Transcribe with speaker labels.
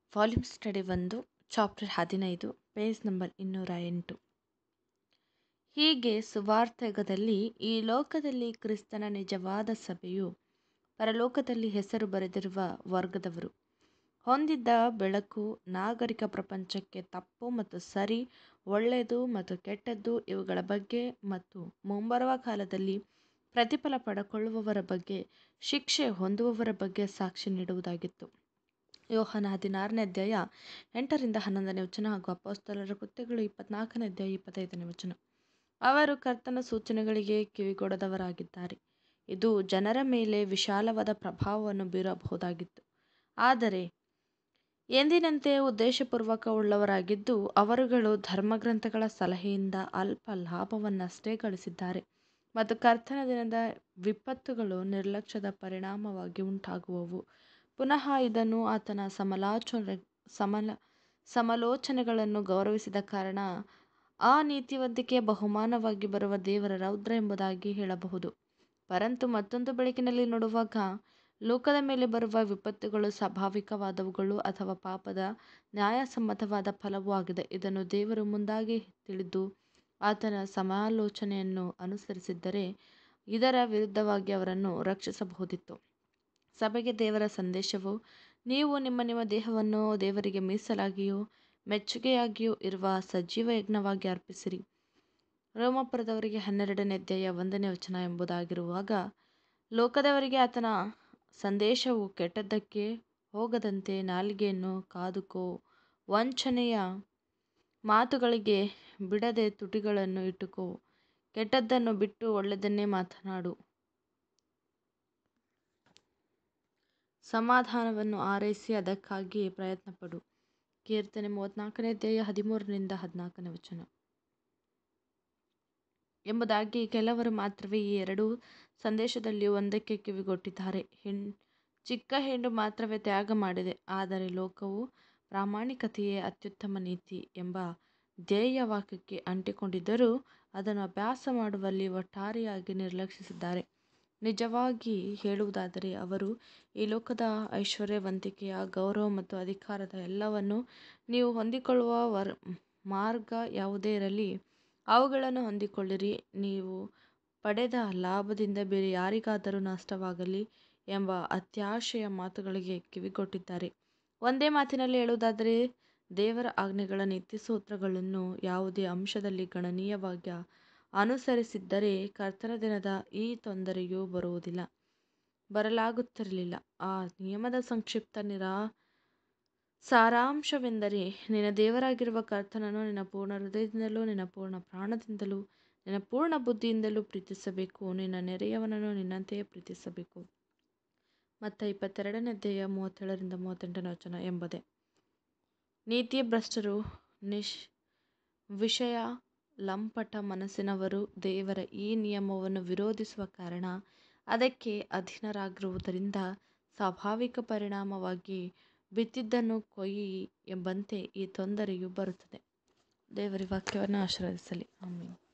Speaker 1: volume study ಒಂದು chapter ಹದಿನೈದು page number ಇನ್ನೂರ ಎಂಟು ಹೀಗೆ ಸುವಾರ್ತೆಗದಲ್ಲಿ ಈ ಲೋಕದಲ್ಲಿ ಕ್ರಿಸ್ತನ ನಿಜವಾದ ಸಭೆಯು ಪರಲೋಕದಲ್ಲಿ ಹೆಸರು ಬರೆದಿರುವ ವರ್ಗದವರು ಹೊಂದಿದ್ದ ಬೆಳಕು ನಾಗರಿಕ ಪ್ರಪಂಚಕ್ಕೆ ತಪ್ಪು ಮತ್ತು ಸರಿ ಒಳ್ಳೆಯದು ಮತ್ತು ಕೆಟ್ಟದ್ದು ಇವುಗಳ ಬಗ್ಗೆ ಮತ್ತು ಮುಂಬರುವ ಕಾಲದಲ್ಲಿ ಪ್ರತಿಫಲ ಪಡೆದುಕೊಳ್ಳುವವರ ಬಗ್ಗೆ ಶಿಕ್ಷೆ ಹೊಂದುವವರ ಬಗ್ಗೆ ಸಾಕ್ಷಿ ನೀಡುವುದಾಗಿತ್ತು ಯೋಹನ ಹದಿನಾರನೇ ಅಧ್ಯಾಯ ಎಂಟರಿಂದ ಹನ್ನೊಂದನೇ ವಚನ ಹಾಗೂ ಅಪೋಸ್ತಲರ ಕೃತ್ಯಗಳು ಇಪ್ಪತ್ನಾಲ್ಕನೇ ಅಧ್ಯಾಯ ಇಪ್ಪತ್ತೈದನೇ ವಚನ ಅವರು ಕರ್ತನ ಸೂಚನೆಗಳಿಗೆ ಕಿವಿಗೊಡದವರಾಗಿದ್ದಾರೆ ಇದು ಜನರ ಮೇಲೆ ವಿಶಾಲವಾದ ಪ್ರಭಾವವನ್ನು ಬೀರಬಹುದಾಗಿತ್ತು ಆದರೆ ಎಂದಿನಂತೆ ಉದ್ದೇಶಪೂರ್ವಕವುಳ್ಳವರಾಗಿದ್ದು ಅವರುಗಳು ಧರ್ಮಗ್ರಂಥಗಳ ಸಲಹೆಯಿಂದ ಅಲ್ಪ ಲಾಭವನ್ನಷ್ಟೇ ಗಳಿಸಿದ್ದಾರೆ ಮತ್ತು ಕರ್ತನ ದಿನದ ವಿಪತ್ತುಗಳು ನಿರ್ಲಕ್ಷ್ಯದ ಪರಿಣಾಮವಾಗಿ ಉಂಟಾಗುವವು ಪುನಃ ಇದನ್ನು ಆತನ ಸಮಲಾಚನೆ ಸಮಲ ಸಮಾಲೋಚನೆಗಳನ್ನು ಗೌರವಿಸಿದ ಕಾರಣ ಆ ನೀತಿವಂತಿಕೆ ಬಹುಮಾನವಾಗಿ ಬರುವ ದೇವರ ರೌದ್ರ ಎಂಬುದಾಗಿ ಹೇಳಬಹುದು ಪರಂತು ಮತ್ತೊಂದು ಬೆಳಕಿನಲ್ಲಿ ನೋಡುವಾಗ ಲೋಕದ ಮೇಲೆ ಬರುವ ವಿಪತ್ತುಗಳು ಸ್ವಾಭಾವಿಕವಾದವುಗಳು ಅಥವಾ ಪಾಪದ ನ್ಯಾಯಸಮ್ಮತವಾದ ಫಲವೂ ಆಗಿದೆ ಇದನ್ನು ದೇವರು ಮುಂದಾಗಿ ತಿಳಿದು ಆತನ ಸಮಾಲೋಚನೆಯನ್ನು ಅನುಸರಿಸಿದ್ದರೆ ಇದರ ವಿರುದ್ಧವಾಗಿ ಅವರನ್ನು ರಕ್ಷಿಸಬಹುದಿತ್ತು ಸಭೆಗೆ ದೇವರ ಸಂದೇಶವು ನೀವು ನಿಮ್ಮ ನಿಮ್ಮ ದೇಹವನ್ನು ದೇವರಿಗೆ ಮೀಸಲಾಗಿಯೂ ಮೆಚ್ಚುಗೆಯಾಗಿಯೂ ಇರುವ ಸಜೀವ ಯಜ್ಞವಾಗಿ ಅರ್ಪಿಸಿರಿ ರೋಮಪುರದವರಿಗೆ ಹನ್ನೆರಡನೇ ಅಧ್ಯಾಯ ಒಂದನೇ ವಚನ ಎಂಬುದಾಗಿರುವಾಗ ಲೋಕದವರಿಗೆ ಆತನ ಸಂದೇಶವು ಕೆಟ್ಟದ್ದಕ್ಕೆ ಹೋಗದಂತೆ ನಾಲಿಗೆಯನ್ನು ಕಾದುಕೋ ವಂಚನೆಯ ಮಾತುಗಳಿಗೆ ಬಿಡದೆ ತುಟಿಗಳನ್ನು ಇಟ್ಟುಕೋ ಕೆಟ್ಟದ್ದನ್ನು ಬಿಟ್ಟು ಒಳ್ಳೆಯದನ್ನೇ ಮಾತನಾಡು ಸಮಾಧಾನವನ್ನು ಆರೈಸಿ ಅದಕ್ಕಾಗಿ ಪ್ರಯತ್ನಪಡು ಕೀರ್ತನೆ ಮೂವತ್ತ್ನಾಲ್ಕನೇ ಅಧ್ಯಾಯ ಹದಿಮೂರರಿಂದ ಹದಿನಾಲ್ಕನೇ ವಚನ ಎಂಬುದಾಗಿ ಕೆಲವರು ಮಾತ್ರವೇ ಈ ಎರಡೂ ಸಂದೇಶದಲ್ಲಿ ಒಂದಕ್ಕೆ ಕಿವಿಗೊಟ್ಟಿದ್ದಾರೆ ಹೆಣ್ ಚಿಕ್ಕ ಹೆಣ್ಣು ಮಾತ್ರವೇ ತ್ಯಾಗ ಮಾಡಿದೆ ಆದರೆ ಲೋಕವು ಪ್ರಾಮಾಣಿಕತೆಯೇ ಅತ್ಯುತ್ತಮ ನೀತಿ ಎಂಬ ಧ್ಯೇಯ ವಾಕ್ಯಕ್ಕೆ ಅಂಟಿಕೊಂಡಿದ್ದರೂ ಅದನ್ನು ಅಭ್ಯಾಸ ಮಾಡುವಲ್ಲಿ ಒಟ್ಟಾರೆಯಾಗಿ ನಿರ್ಲಕ್ಷಿಸಿದ್ದಾರೆ ನಿಜವಾಗಿ ಹೇಳುವುದಾದರೆ ಅವರು ಈ ಲೋಕದ ಐಶ್ವರ್ಯವಂತಿಕೆಯ ಗೌರವ ಮತ್ತು ಅಧಿಕಾರದ ಎಲ್ಲವನ್ನು ನೀವು ಹೊಂದಿಕೊಳ್ಳುವ ವರ್ ಮಾರ್ಗ ಯಾವುದೇ ಇರಲಿ ಅವುಗಳನ್ನು ಹೊಂದಿಕೊಳ್ಳಿರಿ ನೀವು ಪಡೆದ ಲಾಭದಿಂದ ಬೇರೆ ಯಾರಿಗಾದರೂ ನಷ್ಟವಾಗಲಿ ಎಂಬ ಅತ್ಯಾಶೆಯ ಮಾತುಗಳಿಗೆ ಕಿವಿಗೊಟ್ಟಿದ್ದಾರೆ ಒಂದೇ ಮಾತಿನಲ್ಲಿ ಹೇಳುವುದಾದರೆ ದೇವರ ಆಜ್ಞೆಗಳ ನೀತಿಸೂತ್ರಗಳನ್ನು ಯಾವುದೇ ಅಂಶದಲ್ಲಿ ಗಣನೀಯವಾಗಿ ಅನುಸರಿಸಿದ್ದರೆ ಕರ್ತನ ದಿನದ ಈ ತೊಂದರೆಯೂ ಬರುವುದಿಲ್ಲ ಬರಲಾಗುತ್ತಿರಲಿಲ್ಲ ಆ ನಿಯಮದ ಸಂಕ್ಷಿಪ್ತ ನಿರಾ ಸಾರಾಂಶವೆಂದರೆ ನಿನ್ನ ದೇವರಾಗಿರುವ ಕರ್ತನನ್ನು ನಿನ್ನ ಪೂರ್ಣ ಹೃದಯದಿಂದಲೂ ನಿನ್ನ ಪೂರ್ಣ ಪ್ರಾಣದಿಂದಲೂ ನಿನ್ನ ಪೂರ್ಣ ಬುದ್ಧಿಯಿಂದಲೂ ಪ್ರೀತಿಸಬೇಕು ನಿನ್ನ ನೆರೆಯವನನ್ನು ನಿನ್ನಂತೆಯೇ ಪ್ರೀತಿಸಬೇಕು ಮತ್ತು ಇಪ್ಪತ್ತೆರಡನೇ ಅಧ್ಯಾಯ ಮೂವತ್ತೇಳರಿಂದ ಮೂವತ್ತೆಂಟನೇ ವಚನ ಎಂಬುದೇ ನೀತಿ ಭ್ರಷ್ಟರು ನಿಶ್ ವಿಷಯ ಲಂಪಟ ಮನಸ್ಸಿನವರು ದೇವರ ಈ ನಿಯಮವನ್ನು ವಿರೋಧಿಸುವ ಕಾರಣ ಅದಕ್ಕೆ ಅಧೀನರಾಗಿರುವುದರಿಂದ ಸ್ವಾಭಾವಿಕ ಪರಿಣಾಮವಾಗಿ ಬಿತ್ತಿದ್ದನ್ನು ಕೊಯ್ಯಿ ಎಂಬಂತೆ ಈ ತೊಂದರೆಯು ಬರುತ್ತದೆ ದೇವರ ವಾಕ್ಯವನ್ನು ಆಶೀರ್ವದಿಸಲಿ ಆಮೇಲೆ